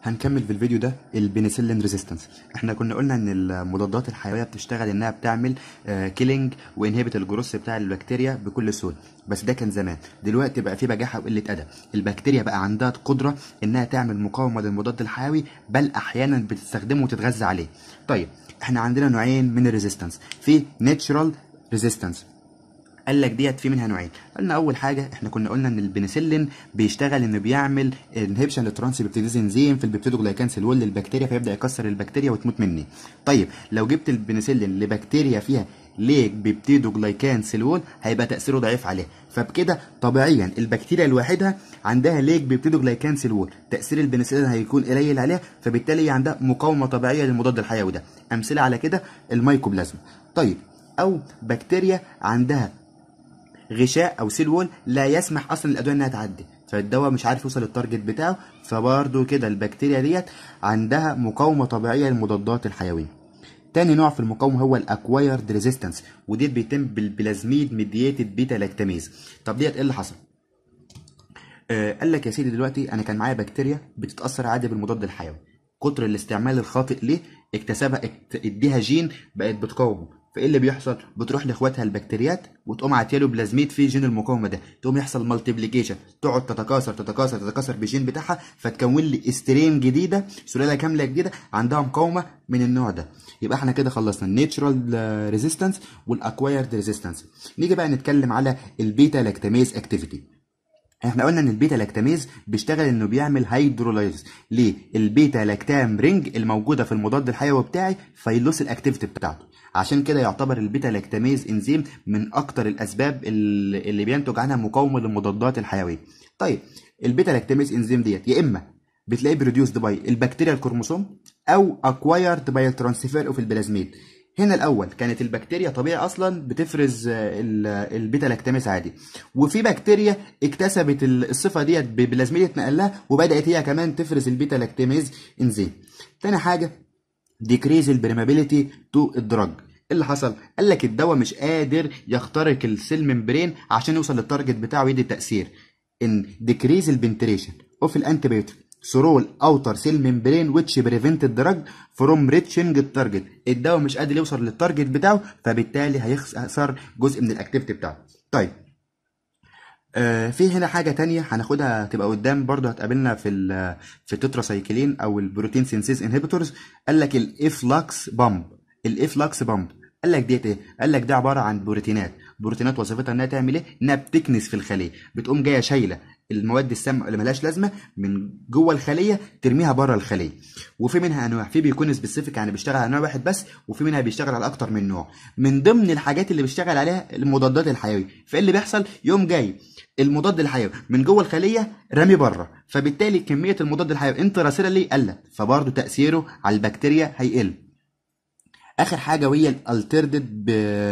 هنكمل في الفيديو ده البنسلين ريزيستنس احنا كنا قلنا ان المضادات الحيويه بتشتغل انها بتعمل كيلينج وانهبت الجروس بتاع البكتيريا بكل سهوله بس ده كان زمان دلوقتي بقى في بجاحه وقله ادب البكتيريا بقى عندها قدره انها تعمل مقاومه للمضاد الحيوي بل احيانا بتستخدمه وتتغذى عليه طيب احنا عندنا نوعين من الريزيستنس في ناتشرال ريزيستنس قال لك ديت في منها نوعين قلنا اول حاجه احنا كنا قلنا ان البنسلين بيشتغل انه بيعمل انهبشن للترانسبيبتيديز انزيم في البيبتيدوجلايكان سيلول للبكتيريا فيبدا يكسر البكتيريا وتموت مني طيب لو جبت البنسلين لبكتيريا فيها ليك بيبتيدوجلايكان سيلول هيبقى تاثيره ضعيف عليها فبكده طبيعيا البكتيريا لوحدها عندها ليك بيبتيدوجلايكان سيلول تاثير البنسلين هيكون قليل عليها فبالتالي هي عندها مقاومه طبيعيه للمضاد الحيوي ده امثله على كده الميكوبلازما طيب او بكتيريا عندها غشاء او سيل وول لا يسمح اصلا للادويه انها تعدي فالدواء مش عارف يوصل للتارجت بتاعه فبرضه كده البكتيريا ديت عندها مقاومه طبيعيه للمضادات الحيويه تاني نوع في المقاومه هو الاكوايرد ريزيستنس وديت بيتم بالبلازميد ميدييتد بيتا لاكتاميز طب ديت ايه اللي حصل آه قال لك يا سيدي دلوقتي انا كان معايا بكتيريا بتتاثر عادي بالمضاد الحيوي كتر الاستعمال الخاطئ ليه اكتسبها اديها جين بقت بتقاومه فايه اللي بيحصل بتروح لاخواتها البكتيريات وتقوم عاتياله بلازميد فيه جين المقاومه ده تقوم يحصل مالتيبليكيشن تقعد تتكاثر تتكاثر تتكاثر بالجين بتاعها فتكون لي استرين جديده سلاله كامله جديده عندها مقاومه من النوع ده يبقى احنا كده خلصنا الناتشرال ريزيستنس والاكوايرد ريزيستنس نيجي بقى نتكلم على البيتا لاكتاميز اكتيفيتي احنا قلنا ان البيتا لاكتاميز بيشتغل انه بيعمل هيدرولايز ليه البيتا لاكتام رينج الموجوده في المضاد الحيوي بتاعي فيلوس الاكتيفيتي بتاعته عشان كده يعتبر البيتا لاكتاميز انزيم من اكتر الاسباب اللي بينتج عنها مقاومه للمضادات الحيويه طيب البيتا لاكتاميز انزيم ديت يا اما بتلاقيه بروديوسد باي البكتيريا الكروموسوم او اكوايرد باي الترانسفير اوف البلازميد هنا الاول كانت البكتيريا طبيعي اصلا بتفرز البيتا لاكتاميز عادي وفي بكتيريا اكتسبت الصفه ديت ببلازميد اتنقل لها وبدات هي كمان تفرز البيتا لاكتاميز انزيم تاني حاجه ديكريز البريمابيليتي تو الدراج اللي حصل قال لك الدواء مش قادر يخترق السيل ممبرين عشان يوصل للتارجت بتاعه ويدي تاثير ان ديكريز البنتريشن اوف الانتيبيوتيك ثرو اوتر سيل ممبرين ويتش بريفنت الدراج فروم ريتشنج التارجت الدواء مش قادر يوصل للتارجت بتاعه فبالتالي هيخسر جزء من الاكتيفيتي بتاعه طيب آه في هنا حاجة تانية هناخدها تبقى قدام برضو هتقابلنا في ال في التتراسايكلين او البروتين سينسيز انهبيتورز قال لك الافلاكس بامب الافلاكس بامب قال لك ديت ايه؟ قال لك ده عبارة عن بروتينات بروتينات وظيفتها انها تعمل ايه؟ انها بتكنس في الخلية بتقوم جاية شايلة المواد السامة اللي ملهاش لازمة من جوه الخلية ترميها بره الخلية وفي منها انواع في بيكون سبيسيفيك يعني بيشتغل على نوع واحد بس وفي منها بيشتغل على اكتر من نوع من ضمن الحاجات اللي بيشتغل عليها المضادات الحيوية فايه اللي بيحصل؟ يوم جاي المضاد الحيوي من جوه الخليه رمي بره فبالتالي كميه المضاد الحيوي انتراسيلولي قلت فبرضه تاثيره على البكتيريا هيقل اخر حاجه وهي الالتردد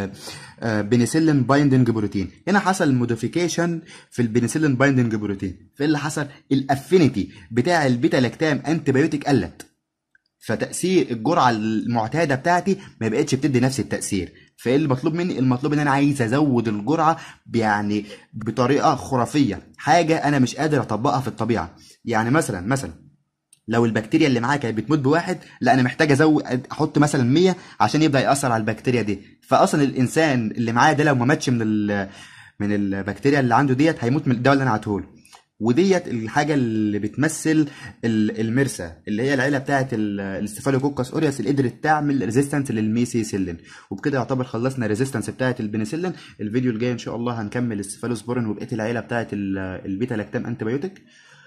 بنسلين بايندنج بروتين هنا حصل موديفيكيشن في البنسلين بايندنج بروتين في اللي حصل الافينيتي بتاع البيتا لاكتام انتي بايوتيك قلت فتاثير الجرعه المعتاده بتاعتي ما بقتش بتدي نفس التاثير فايه اللي مطلوب مني المطلوب ان انا عايز ازود الجرعه يعني بطريقه خرافيه حاجه انا مش قادر اطبقها في الطبيعه يعني مثلا مثلا لو البكتيريا اللي معايا كانت بتموت بواحد لا انا محتاج ازود احط مثلا 100 عشان يبدا ياثر على البكتيريا دي فاصلا الانسان اللي معايا ده لو ما ماتش من من البكتيريا اللي عنده ديت هيموت من الدواء اللي انا عطيهوله وديت الحاجه اللي بتمثل المرسى اللي هي العيله بتاعه الاستفالوكوكس اوريوس اللي قدرت تعمل ريزيستنس للميسيسيلين وبكده يعتبر خلصنا الريزيستنس بتاعه البنسلين الفيديو الجاي ان شاء الله هنكمل السيفالوسبورين وبقيه العيله بتاعه البيتا لاكتام انتي بايوتيك